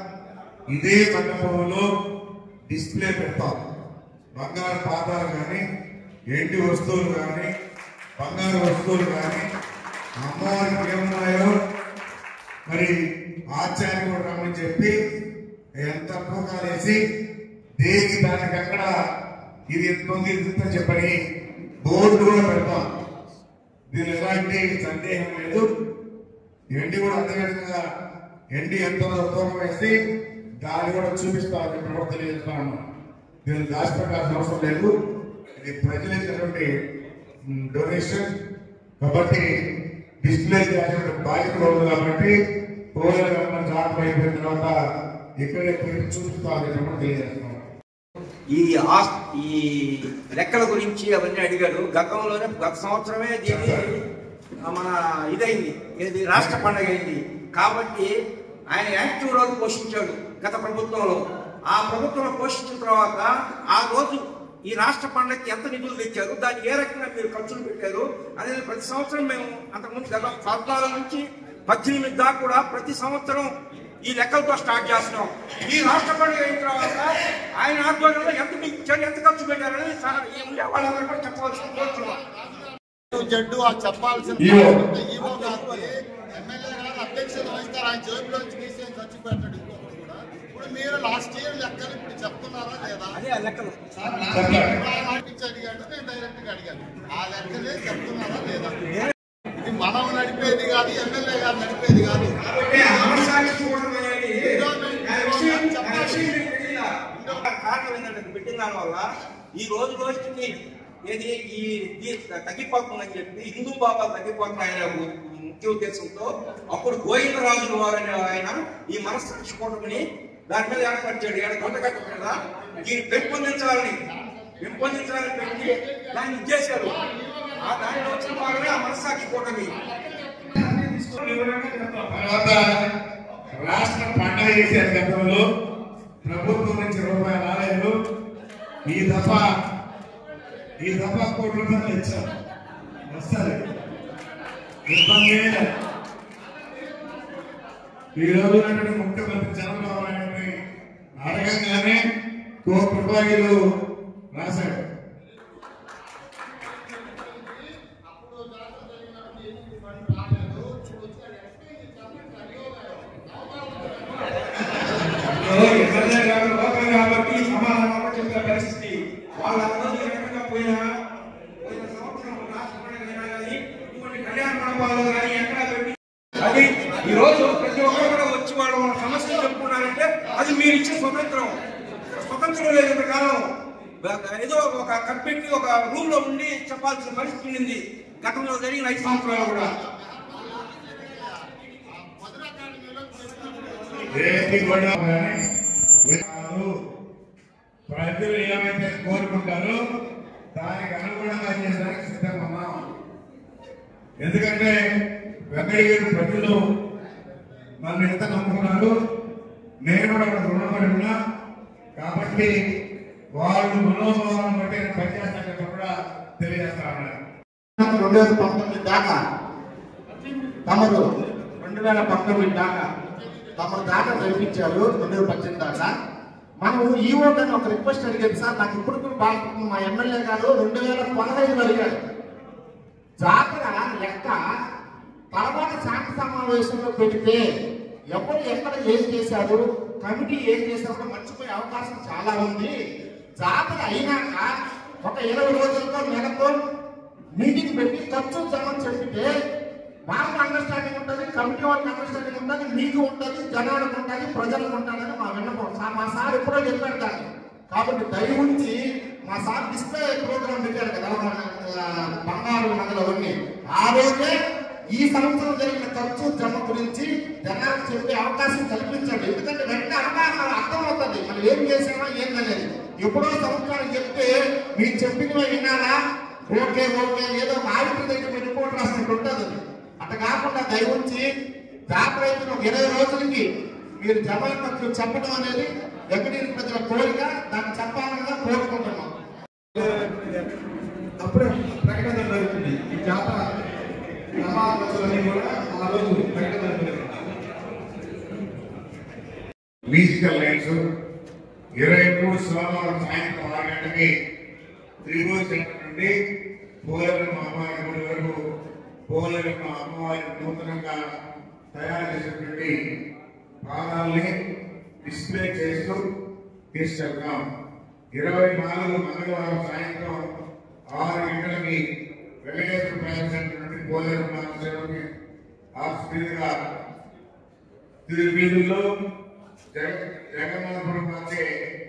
ఇదే మండపంలో డిస్ప్లే పెడతాం బంగారు పాదాలు కానీ ఎండి వస్తువులు కానీ బంగారు వస్తువులు కానీ అమ్మవారికి ఏమున్నాయో మరి ఆచార్య కూడా రమ్మని చెప్పి ఎంత తూకాలు వేసి దేనికి దానికి అక్కడ ఇది ఎంత ఉంది ఇది ఇంత చెప్పని బోర్డు కూడా పెడతాం దీని ఎలాంటి సందేహం లేదు ఎండి కూడా అదే విధంగా ఎండి ఎంత తూకం వేసి దాన్ని కూడా చూపిస్తామని ప్రభుత్వం తెలియజేస్తున్నాను దీన్ని దాచిపెట్టాల్సిన అవసరం లేదు ఇది ప్రజలు ఇచ్చినటువంటి డొనేషన్ కాబట్టి డిస్ప్లే చేసినటువంటి బాధ్యత ఉంది కాబట్టి పోలేరమ్మ జాతర అయిపోయిన తర్వాత ఇక్కడే తిరిగి చూపిస్తామని ప్రభుత్వం తెలియజేస్తున్నాం ఈ ఆస్ ఈ లెక్కల గురించి అవన్నీ అడిగాడు గతంలోనే గత సంవత్సరమే దీని ఆ, మన ఇదైంది ఇది రాష్ట్ర పండగ అయింది కాబట్టి ఆయన యాక్టివ్ రోల్ పోషించాడు గత ప్రభుత్వంలో ఆ ప్రభుత్వంలో పోషించిన తర్వాత ఆ రోజు ఈ రాష్ట్ర పండగకి ఎంత నిధులు తెచ్చారు దాన్ని ఏ రకంగా మీరు ఖర్చులు పెట్టారు అనేది ప్రతి సంవత్సరం మేము అంతకుముందు గత పద్నాలుగు నుంచి పద్దెనిమిది దాకా కూడా ప్రతి సంవత్సరం ఈ లెక్కలతో స్టార్ట్ చేస్తున్నాం ఈ రాష్ట్ర పండుగ అయిన తర్వాత ఆయన ఆధ్వర్యంలో ఎంత మీకు ఇచ్చారు ఎంత ఖర్చు పెట్టారని సా- ఈ ఉండే వాళ్ళందరూ కూడా చెప్పవలసిన కోరుతున్నాం జడ్డు ఆ చెప్పాల్సిన ఈవో. ఈవో గారికి ఎమ్మెల్యే గారు అధ్యక్షత వహిస్తారు ఆయన జేబులో నుంచి తీసి ఖర్చు పెట్టాడు ఇంకొకటి కూడా ఇప్పుడు మీరు లాస్ట్ ఇయర్ లెక్కలు ఇప్పుడు చెప్తున్నారా లేదా అదే ఆ లెక్కలు సార్ లాస్ట్ ఇయర్ ఇప్పుడు ఆయన పంపించి అడిగాడు నేను డైరెక్ట్ గా అడిగాను ఆ లెక్కలే చెప్తున్నారా లేదా ఇది మనం నడిపేది కాదు ఎమ్మెల్యే గారు నడిపేది కాదు కాబట్టి ఆ మనసాక్షి చూడడం అనేది ఆ విషయం ఆ విషయం మీకు తెలియదా? ఇంకొక కారణం ఏంటంటే ఇది పెట్టిన దాని వల్ల ఈ రోజు రోజుకి ఏది ఈ ఇది తగ్గిపోతుందని చెప్పి హిందూ భావాలు తగ్గిపోతున్నాయనే ము- ముఖ్య ఉద్దేశంతో అప్పుడు గోవిందరాజుల వారు అనే ఆయన ఈ మనస్సాక్షి కూటమిని దాని మీద ఏర్పరిచాడు ఏడ గుంట కదా దీన్ని పెంపొందించాలని పెంపొందించాలని పెట్టి దాన్ని ఇచ్చేశారు ఆ దానిలో వచ్చిన భాగమే ఆ మనస్సాక్షి కూటమి తర్వాత రాష్ట్ర పండగ చేసే గతంలో ప్రభుత్వం నుంచి రూపాయలు రాలేదు ఈ దఫ ఈ దఫ కోటి రూపాయలు ఇచ్చాం వస్తుంది ఇబ్బంది ఏం లేదు. ఈ రోజు ఉన్నటువంటి ముఖ్యమంత్రి చంద్రబాబు నాయుడిని అడగంగానే కోటి రూపాయలు రాశాడు ఎమ్మెల్యే గారు లోకల్ కాబట్టి సమాధానం చెప్పే పరిస్థితి వాళ్ళందరూ ఈ రకంగా పోయినా పోయిన సంవత్సరం రాష్ట్ర పండుగ అయినా కానీ ఇటువంటి కళ్యాణ మండపాలు కానీ ఎక్కడ పెట్టి అది ఈ రోజు ప్రతి ఒక్కరు కూడా వచ్చి వాళ్ళు వాళ్ళ సమస్యలు చెప్పుకున్నారంటే అది మీరు ఇచ్చిన స్వతంత్రం స్వతంత్రం లేదు కాలం ఏదో ఒక కప్పెట్టి ఒక రూమ్ లో ఉండి చెప్పాల్సిన పరిస్థితి ఉండింది గతంలో జరిగిన ఐదు సంవత్సరాలు కూడా ఏది కూడా కానీ విధానాలు ప్రజలు ఏమైతే కోరుకుంటారో దానికి అనుగుణంగా చేయడానికి సిద్ధంగా ఉన్నాం ఎందుకంటే వెంకటగిరి ప్రజలు నన్ను ఎంత నమ్ముకున్నారు నేను కూడా వాళ్ళకి రుణపడి ఉన్నా కాబట్టి వాళ్ళు మనోభావాలను బట్టి నేను పనిచేస్తానని కూడా తెలియజేస్తా ఉన్నారు రెండు వేల పంతొమ్మిది దాకా తమరు రెండు వేల పంతొమ్మిది దాకా తమ దాకా జరిపించారు రెండు వేల పద్దెనిమిది దాకా మనం ఈవో గారిని ఒక రిక్వెస్ట్ అడిగారు సార్ నాకు ఇప్పుడు కూడా బాగా మా ఎమ్మెల్యే గారు రెండు వేల పదహైదు అడిగారు జాతర లెక్క తర్వాత శాంతి సమావేశంలో పెడితే ఎవరు ఎక్కడ ఏం చేశారు కమిటీ ఏం చేశారో మర్చిపోయే అవకాశం చాలా ఉంది జాతర అయినాక ఒక ఇరవై రోజులతో నెలతో మీటింగ్ పెట్టి ఖర్చు జమ చెప్పితే మాకు అండర్స్టాండింగ్ ఉంటుంది కమిటీ వాళ్ళకి అండర్స్టాండింగ్ ఉంటుంది మీకు ఉంటుంది జనాలకు ఉంటుంది ప్రజలకు ఉంటుందని మా విన్నపం సా- మా సార్ ఎప్పుడో చెప్పారు దాన్ని కాబట్టి దయ ఉంచి మా సార్ డిస్ప్లే ప్రోగ్రామ్ పెట్టారు కదా మన ఆ, బంగారు నగలు అవన్నీ ఆ రోజే ఈ సంవత్సరం జరిగిన ఖర్చు జమ గురించి జనాలకు చెప్పే అవకాశం కల్పించండి ఎందుకంటే వెంటనే అవగాహన అర్థం అవుతుంది మనం ఏం చేసామా ఏం అనేది ఎప్పుడో సంవత్సరాలు చెప్తే మీరు చెప్పినవి వినాలా ఓకే ఓకే ఏదో ఒక ఆడిటర్ దగ్గర మీరు రిపోర్ట్ రాసినట్టు ఉంటుంది అది. అట్లా కాకుండా దయ ఉంచి జాతర అయిపోయిన ఒక ఇరవై రోజులకి మీరు జమానత్తులు చెప్పడం అనేది వెంకటగిరి ప్రజల కోరిక దాన్ని చెప్పాలని కోరుకుంటున్నాం అప్పుడే ప్రకటన జరుగుతుంది ఈ జాతర సమావేశాలన్నీ కూడా ఆ రోజు ప్రకటన జరుగుతుంది మ్యూజికల్ లైట్స్ ఇరవై మూడు సోమవారం సాయంత్రం ఆరు గంటలకి త్రిభువ సెంటర్ నుండి పోలవరం అమ్మవారి గుడి వరకు పోలవరం అమ్మవారి నూతనంగా తయారు చేసినటువంటి పాదాలని డిస్ప్లే చేస్తూ తీసుకెళ్తాం ఇరవై నాలుగు మంగళవారం సాయంత్రం ఆరు గంటలకి వెంకటేశ్వర ప్యాలెస్ సెంటర్ నుండి పోలవరం మహాసేవకి ఆఫీసుగా తిరుగు వీధుల్లో జగ జగన్నాథపురం వచ్చే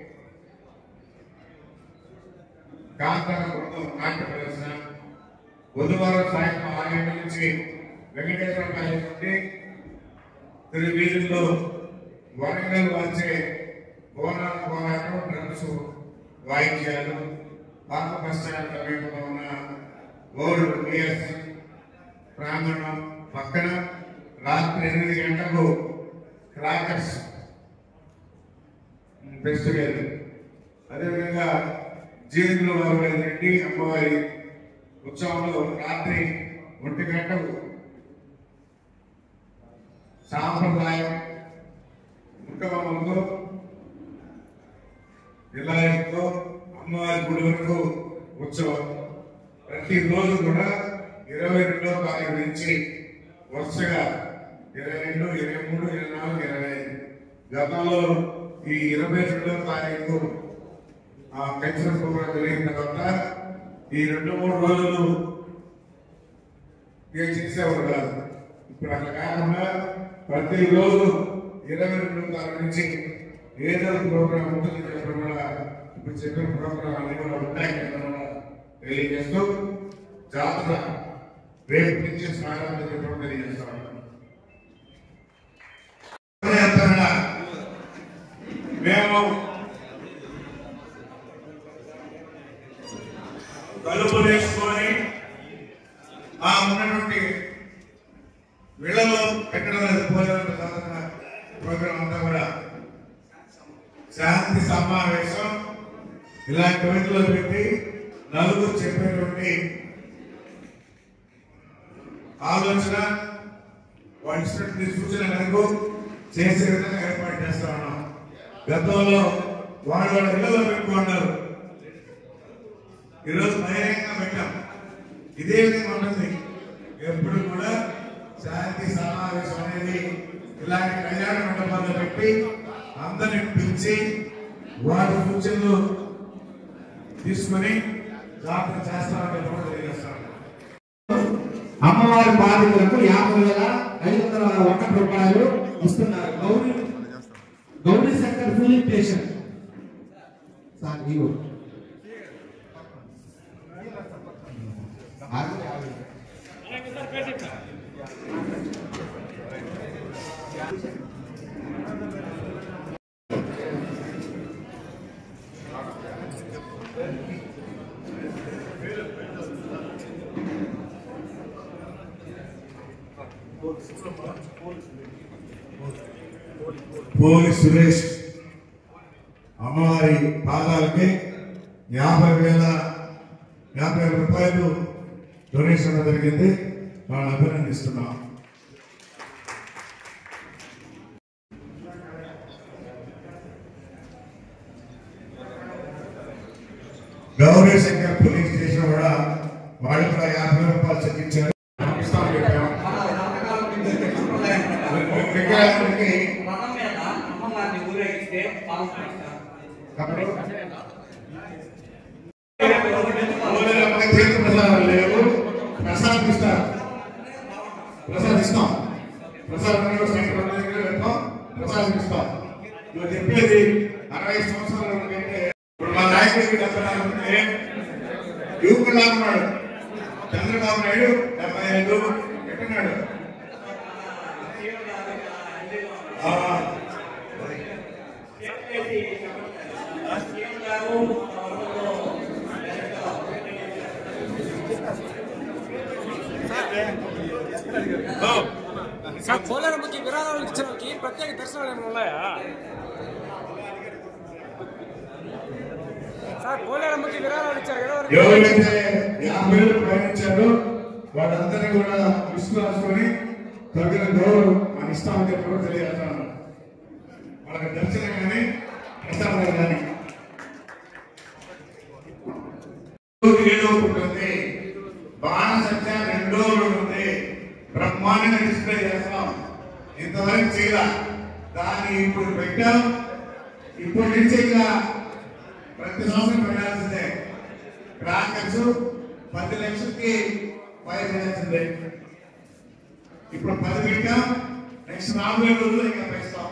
కాంతాల బృందం నాట్య ప్రదర్శన బుధవారం సాయంత్రం ఆరు గంటల నుంచి వెంకటేశ్వర ప్యాలెస్ నుండి తిరుగు వీధుల్లో వరంగల్ వచ్చే బోనాల పోరాటం డ్రమ్స్ వాయిద్యాలు పాత బస్ స్టాండ్ సమీపంలో ఉన్న ఓల్డ్ బిఎస్ ప్రాంగణం పక్కన రాత్రి ఎనిమిది గంటలకు క్రాకర్స్ ఫెస్టివల్ అదేవిధంగా జీవితంలో వారు రెడ్డి అమ్మవారి ఉత్సవంలో రాత్రి ఒంటి గంటకు సాంప్రదాయం ముక్కబొమ్మలతో నిలయంతో అమ్మవారి గుడి వరకు ఉత్సవం ప్రతిరోజు కూడా ఇరవై రెండవ తారీఖు నుంచి వరుసగా ఇరవై రెండు ఇరవై మూడు ఇరవై నాలుగు ఇరవై ఐదు గతంలో ఈ ఇరవై రెండవ తారీఖు ఆ కల్చరల్ ప్రోగ్రాం జరిగిన తర్వాత ఈ రెండు మూడు రోజులు ఇక చేసేవారు కాదు ఇప్పుడు అట్లా కాకుండా ప్రతిరోజు ఇరవై రెండు తారీఖు నుంచి ఏదో ఒక ప్రోగ్రాం ఉంటుంది చెప్పడం కూడా ఇప్పుడు చెప్పిన ప్రోగ్రాం అన్ని కూడా ఉంటాయి కదా కూడా తెలియజేస్తూ జాతర రేపు నుంచి స్నానం చెప్పడం తెలియజేస్తాం అంతగా మేము కలుపు వేసుకొని ఆ ఉన్నటువంటి వీళ్ళలో పెట్టడం పోలేని ప్రోగ్రాం అంతా కూడా శాంతి సమావేశం ఇలాంటి వీటిలో పెట్టి నలుగురు చెప్పేటువంటి ఆలోచన వాళ్ళు ఇచ్చినటువంటి సూచన మేరకు చేసే విధంగా ఏర్పాటు చేస్తా ఉన్నాం గతంలో వాళ్ళు వాళ్ళ ఇళ్లలో పెట్టుకున్నారు ఈరోజు బహిరంగంగా పెట్టాం ఇదే విధంగా ఉంటుంది ఎప్పుడు కూడా శాంతి సమావేశం అనేది ఇలాంటి కళ్యాణ మండపాల్లో పెట్టి అందరిని పిలిచి వారి సూచనలు తీసుకొని జాతర చేస్తామని కూడా తెలియజేస్తాం అమ్మవారి బాధితులకు యాభై వేల ఐదు వందల ఒకటి రూపాయలు ఇస్తున్నారు Gowri Gowri Shankar film station sir ఇవ్వు. పోలి సురేష్ అమ్మవారి పాదాలకి యాభై వేల యాభై రూపాయలు డొనేషన్ జరిగింది వాళ్ళని అభినందిస్తున్నాం గౌరీ శంకర్ పోలీస్ స్టేషన్ కూడా వాళ్ళు కూడా యాభై రూపాయలు చెల్లించారు ఇస్తామని చెప్పాము. విగ్రహానికి అప్పుడు ఊరిలో తీర్థ ప్రసాదాలు లేవు ప్రసాదం ఇస్తారు ప్రసాదం ఇస్తాం ప్రసాదం కూడా సెంటర్ ఉన్న దగ్గర పెడతాం ప్రసాదం ఇస్తాం నువ్వు చెప్పేది అరవై సంవత్సరాల కంటే ఇప్పుడు మా నాయకుడికి డెబ్బై నాలుగు ఉంటే యువకుడు ఉన్నాడు చంద్రబాబు నాయుడు డెబ్బై ఐదు ఎట్టున్నాడు ఆ, సార్ పోలేరమ్మకి విరాళాలు ఇచ్చిన వాళ్ళకి ప్రత్యేక దర్శనాలు ఏమైనా ఉన్నాయా సార్ పోలేరమ్మకి విరాళాలు ఇచ్చారు కదా వారికి ఎవరైతే యాభై ఏళ్ళు ప్రయాణించారో వాళ్ళందరినీ కూడా లిస్టు రాసుకొని తగిన గౌరవం మన ఇస్తామని చెప్పి కూడా తెలియజేస్తాను వాళ్ళకి దర్శనం కానీ ప్రసాదం కానీ ఏదో ఒకటి ఉంది బాణసంఖ్య రెండో రోజు ఉంది బ్రహ్మాండంగా డిస్ప్లే చేస్తాం ఇంతవరకు చేయాల దాన్ని ఇప్పుడు పెట్టాం ఇప్పటి నుంచి ఇంకా ప్రతి సంవత్సరం పెట్టాల్సిందే క్రాకర్స్ పది లక్షలకి పై చేయాల్సిందే ఇప్పుడు పది పెట్టాం నెక్స్ట్ నాలుగు రోజులు ఇంకా పెంచుతాం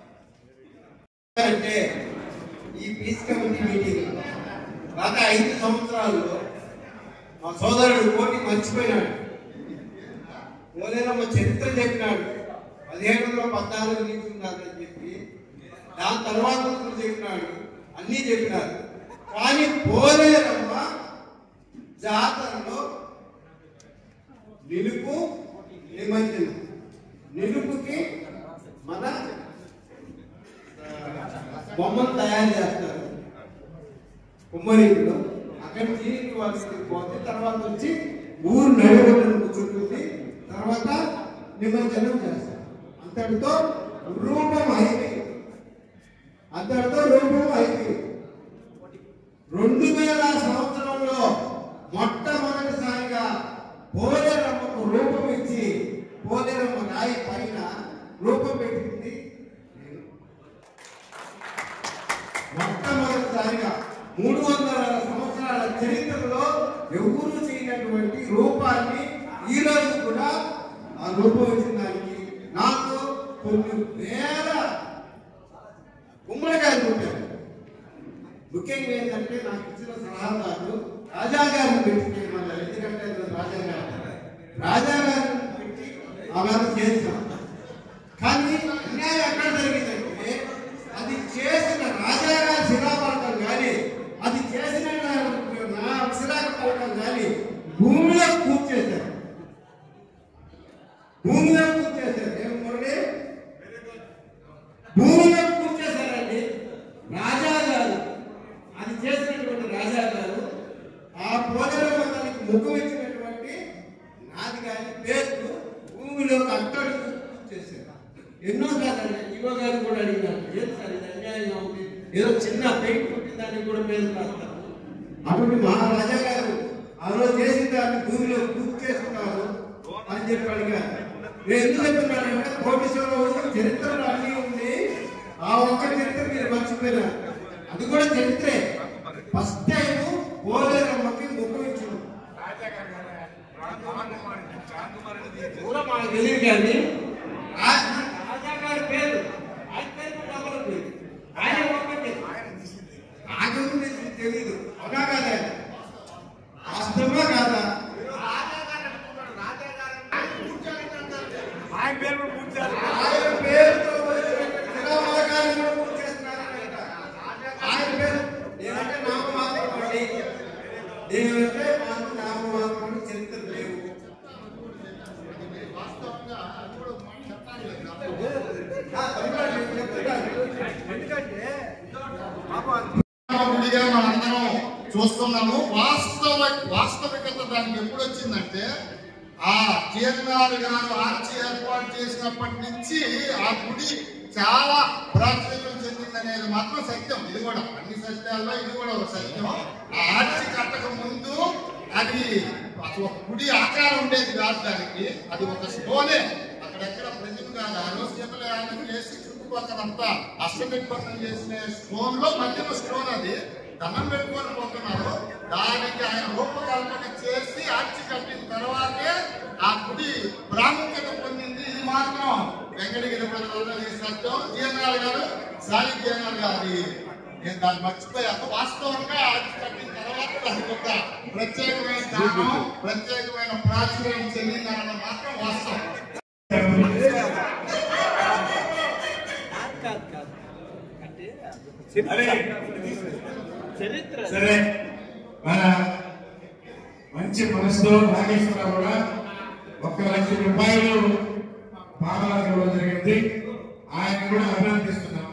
అంటే ఈ పీస్ కమిటీ మీటింగ్ గత ఐదు సంవత్సరాల్లో మా సోదరుడు కోటి మర్చిపోయినాడు పోలేరమ్మ చరిత్ర చెప్పినాడు పదిహేడు వందల పద్నాలుగు నుంచి ఉన్నదని చెప్పి దాని తర్వాత కూడా చెప్పినాడు అన్నీ చెప్పినారు కానీ పోలేరమ్మ జాతరలో నిలుపు నిమజ్జనం నిలుపుకి మన బొమ్మలు తయారు చేస్తారు కుమ్మరీలో అక్కడ దీనికి వాళ్ళకి పోతే తర్వాత వచ్చి ఊరు నడిబొడ్డును కూర్చుంటుంది తర్వాత నిమజ్జనం చేస్తారు అంతటితో రూపం అయిపోయింది అంతటితో రూపం అయిపోయింది రెండు వేల సంవత్సరంలో మొట్టమొదటిసారిగా పోలేరమ్మకు రూపం ఇచ్చి పోలేరమ్మ రాయి పైన రూపం పెట్టింది మొట్టమొదటిసారిగా మూడు వందల సంవత్సరాల చరిత్రలో ఎవరు చేయనటువంటి రూపాన్ని ఈ రోజు కూడా ఆ రూపం ఇచ్చిన దానికి నాకు కొన్ని వేల గుమ్మడికాయలు పుట్టారు ముఖ్యంగా ఏంటంటే నాకు ఇచ్చిన సలహాదారులు రాజా గారిని పెట్టి చేయమన్నారు ఎందుకంటే అది రాజా గారు రాజా గారిని పెట్టి అలా చేస్తాం కానీ అన్యాయం ఎక్కడ జరిగిందంటే అది చేసిన రాజాగారి శిలాపలకం కానీ అది చేసిన నా శిలాక పలకం కానీ భూమిలో కూర్చేశారు భూమిలో కూర్చేశారు ఏం మురళి భూమిలో కూర్చేశారండి రాజా గారు అది చేసినటువంటి రాజా గారు ఆ పోలేరమ్మ తనకి ముఖం ఇచ్చినటువంటి నాది కానీ పేరు భూమిలో అట్టడు చేశారు ఎన్నో సార్లు ఇవో గారు కూడా అడిగినారు ఏం సార్ ఇది అన్యాయంగా ఉంది ఏదో చిన్న పెయింట్ కొట్టి దానికి కూడా పేరు రాస్తారు అటువంటి మహారాజా గారు ఆ రోజు చేసిన దాన్ని భూమిలో పూర్తి చేస్తున్నారు అని చెప్పి అడిగారు నేను ఎందుకు చెప్తున్నానంటే కోటేశ్వరరావు చరిత్రలో అన్నీ ఉంది ఆ ఒక్క చరిత్ర మీరు మర్చిపోయినారు అది కూడా చరిత్రే ఫస్ట్ టైం పోలేరమ్మకి ముఖం ఇచ్చింది కూడా మనకు తెలియదు కానీ రాజా రాజా గారి పేరు ఆయన పేరు కూడా ఎవరు పేరు ఆయన ఒక్కటే ఆయన గురించి తెలియదు అవునా కాదా వాస్తవమా కాదా ఆయన పేరు కూడా పూర్తి ఆయన పేరుతో వచ్చినటువంటి శిలాఫలకాన్ని కూడా పూర్తి చేస్తున్నారంట. ఆయన పేరు నేనంటే నామమాత్రం అండి నేనంటే మాకు నామమాత్రం చరిత్ర లేవు గుడిగా మనందరం చూస్తున్నాము వాస్తవ వాస్తవికత దానికి ఎప్పుడు వచ్చిందంటే ఆ కేఎన్ఆర్ గారు ఆర్చి ఏర్పాటు చేసినప్పటి నుంచి ఆ గుడి చాలా ప్రాచుర్యం చెందింది కట్టింది అనేది మాత్రం సత్యం ఇది కూడా అన్ని సత్యాల్లో ఇది కూడా ఒక సత్యం ఆ ఆర్చి కట్టక ముందు అది అసలు ఒక గుడి ఆకారం ఉండేది కాదు దానికి అది ఒక స్టోనే అక్కడెక్కడ ప్రజలు కాదు ఆ రోజు శివలయాన్ని చేసి చుట్టుపక్కలంతా అష్టనిర్బంధం చేసిన స్టోన్ లో మధ్యలో స్టోన్ అది దండం పెట్టుకొని పోతున్నారు దానికి ఆయన రూపకల్పన చేసి ఆర్చి కట్టిన తర్వాతే ఆ గుడి ప్రాముఖ్యత పొందింది ఇది మాత్రం వెంకటగిరి ప్రజలందరూ సత్యం జీఎన్ఆర్ గారు సాలి జీఎన్ఆర్ గారి నేను దాన్ని మర్చిపోయాను వాస్తవంగా ఆర్చి కట్టిన తర్వాత దానికి ఒక ప్రత్యేకమైన స్థానం ప్రత్యేకమైన ప్రాచుర్యం చెందిందన్న మాత్రం వాస్తవం సరే మన మంచి మనసుతో నాగేశ్వరరావు కూడా ఒక లక్ష రూపాయలు పాలన ఇవ్వడం జరిగింది ఆయన కూడా అభినందిస్తున్నాం